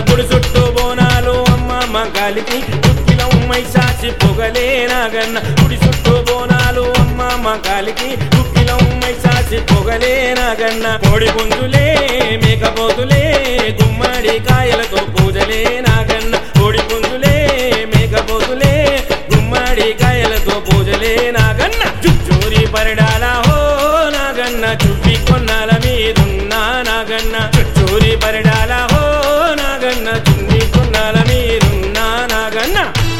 గుడి చుట్టూ బోనాలు అమ్మ మంగాలికి దుఃఖిలం మైసాచి పొగలే నాగన్న గుడి చుట్టూ బోనాలు అమ్మ మంగాలికి దుఃఖిలం మైసాచి పొగలే నాగన్న కోడి పుంజులే మేకపోతులే గుమ్మడి కాయలతో పూజలే నాగన్న కోడి పుంజులే మేకపోతులే గుమ్మడి కాయలతో పూజలే నాగన్న చుట్టూరి పరిడాల హో నాగన్న చుప్పి కొన్నాల మీదున్నా నాగన్న చుట్టూరి పరిడాల హో నాగన్న చున్ని కొన్నాల మీదున్నా నాగన్న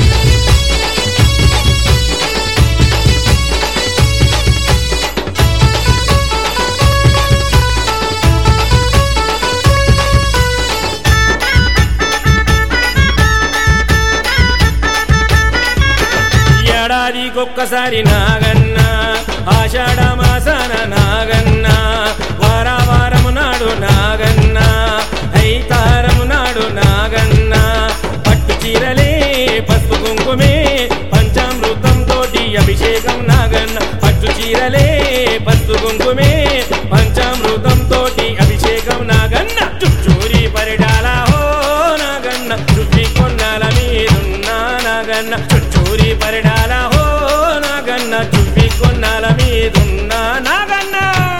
ఏడాదికొక్కసారి నాగన్న ఆషాఢ మాసాన నాగన్న వార వారము నాడు నాగన్న ఐతారము నాడు నాగన్న పట్టు చీరలే పసుపు కుంకుమే పంచామృతం తోటి అభిషేకం నాగన్న పట్టు చీరలే పసుపు కుంకుమే పంచామృతం తోటి అభిషేకం నాగన్న చుట్టూరి పరిడాల హో నాగన్న చుట్టి కొన్నాల మీదున్నా నాగన్న చుట్టూరి పరిడాల హో నాగన్న చుప్పి కొన్నాల మీదున్నా నాగన్న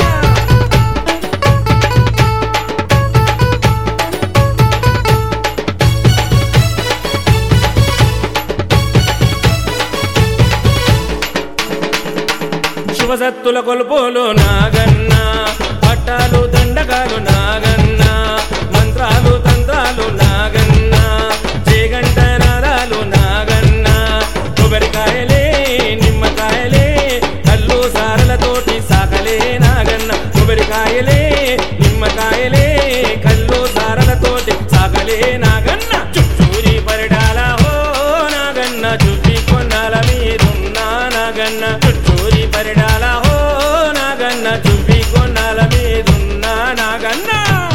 శుభసత్తుల కొలుపులు నాగన్న పట్టాలు దండకాలు నాగన్న మంత్రాలు తంత్రాలు నాగన్న చేగంట నాదాలు నాగన్న కొబ్బరికాయలే నిమ్మకాయలే కల్లు సారలతోటి సాకలే నాగన్న కొబ్బరికాయలే నిమ్మకాయలే కల్లు సారలతోటి సాకలే నాగన్న చుట్టూరి పరిడాల హో నాగన్న చుట్టి కొన్నాల మీదున్నా నాగన్న చుట్టూరి పరిడాల హో నాగన్న చుప్పి కొన్నాల మీదున్నా నాగన్న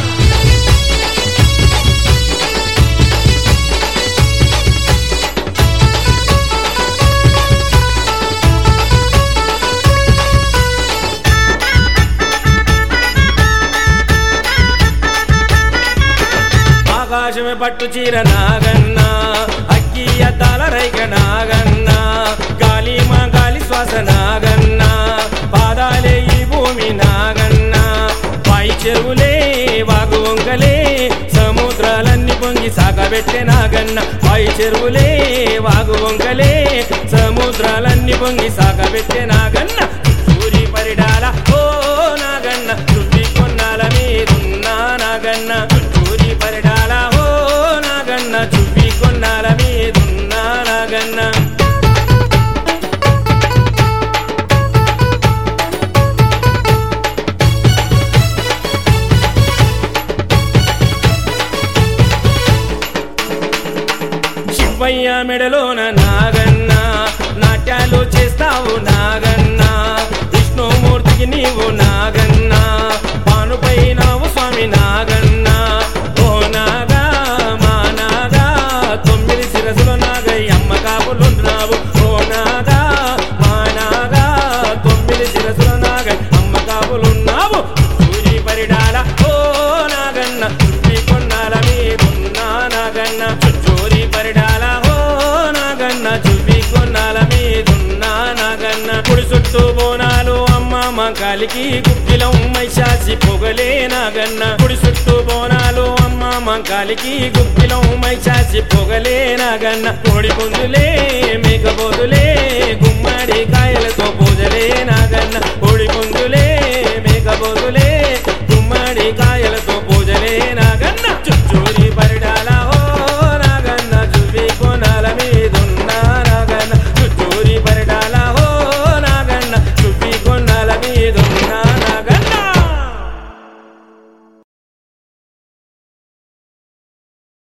ఆకాశమే పట్టు చీర నాగన్న అక్కి అద్దాల రైక నాగన్న గాలి మా గాలి శ్వాస నాగన్న పాదాలే ఈ భూమి నాగన్న పై చెరువులే వాగు వంకలే సముద్రాలన్నీ పొంగి సాగబెట్టే నాగన్న పై చెరువులే వాగు వంకలే సముద్రాలన్నీ పొంగి సాగబెట్టే నాగన్న సూరి పరిడాల ఓ నాగన్న చుట్టి కొన్నాల మీదున్నా నాగన్న చుట్టూరి పరిడాల ఓ నాగన్న చుప్పి కొన్నాల మీదున్నా నాగన్న శివయ్య మెడలోన నాగన్న నాట్యాలు చేస్తావు నాగన్న విష్ణుమూర్తికి నీవు నాగన్న పానుపై నావు స్వామి నాగన్న ఓ నాగా మా నాగా తొమ్మిది శిరసులు నాగయ్యమ్మ కాపులున్నావు ఓ నాగా మా నాగా తొమ్మిది శిరసులు నాగై అమ్మ కాపులున్నావు సూరి పరిడాల ఓ నాగన్న చుట్టి కొన్నాల మీదున్నా నాగన్న చుట్టూరి పరిడాల ఓ నాగన్న చుప్పి కొన్నాల మీదున్నా నాగన్న కుడి చుట్టూ బోనాలు అమ్మ మంకాలికి గుప్పిలం మైశాసి పొగలే నాగన్న కుడి చుట్టూ బోనాలు అమ్మ మంకాలికి గుప్పిలం మైశాసి పొగలే నాగన్న కోడి పుంజులే మేకపోతులే గుమ్మడి కాయలతో పూజలే నాగన్న కోడి పుంజులే మేకపోతులే గుమ్మడి కాయలతో పూజలే నాగన్న చుట్టూ